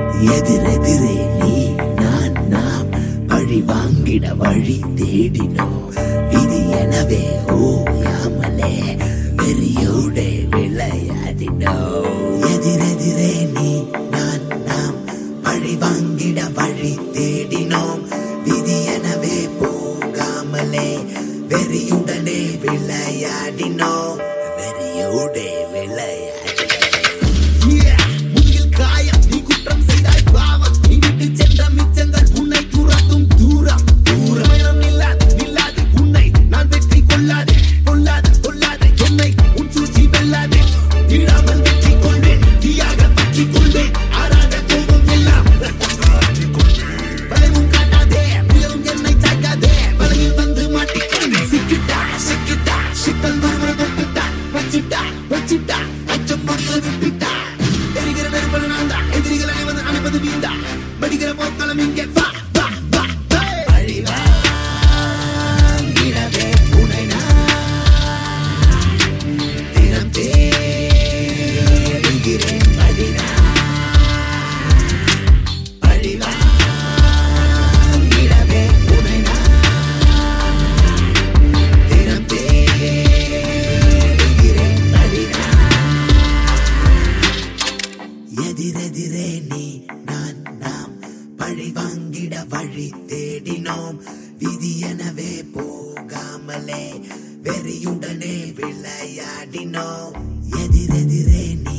எதிரெதிரே நீ நான் நாம் பழி வாங்கிட வழி தேடினோம் விதி எனவே ஓயாமலே வெறியோட விளையாடினோம் எதிரெதிரே நீ நான் நாம் பழி வாங்கிட வழி தேடினோம் விதி எனவே போகாமலே வெறியுடனே விளையாடினோம் வெறியோட விளையாடினோம் முதுகில் காயம் நீ குற்றம் செய்தாய் பாவம் நீ விட்டு சென்ற மிச்சங்கள் உன்னை துரத்தும் தூரம் தூரம் பயணம் நில்லாது நில்லாது உன்னை நான் வெற்றி கொள்ளாதே கொள்ளாத கொள்ளாதே என்னை உன் சூழ்ச்சி வெல்லாதே தீராமல் வெற்றி கொள்வேன் தீயாக பற்றி கொள்வேன் ஆறாத கோபம் எல்லாம் வளைவும் காட்டாதே புயலும் என்னை சாய்க்காதே வலையில் வந்து மாட்டிக்கொண்டு சிக்கிட்டா சிக்கிட்டா சிக்கல் மரமர தொட்டுட்டா வச்சிட்டா வச்சிட்டா அச்சம் பொறுத்து விட்டுட்டா எரிகிற நெருப்பது நான் தான் எதிரிகள் அனைவது அணைப்பது வீண்டா மடிக்கிற போக்களம் இங்கே வா வா வா அழிவாங்கிடவே உனை நான் தினம் தேடுகிறேன் அழிவான் அழிவாங்கிடவே உனை நான் தினம் தேடுகிறேன் அழிவான் எதிரெதிரே நீ நான் நாம் பழி வாங்கிட வழி தேடினோம் விதி எனவே போகாமலே வெறியுடனே விளையாடினோம் எதிரெதிரே நீ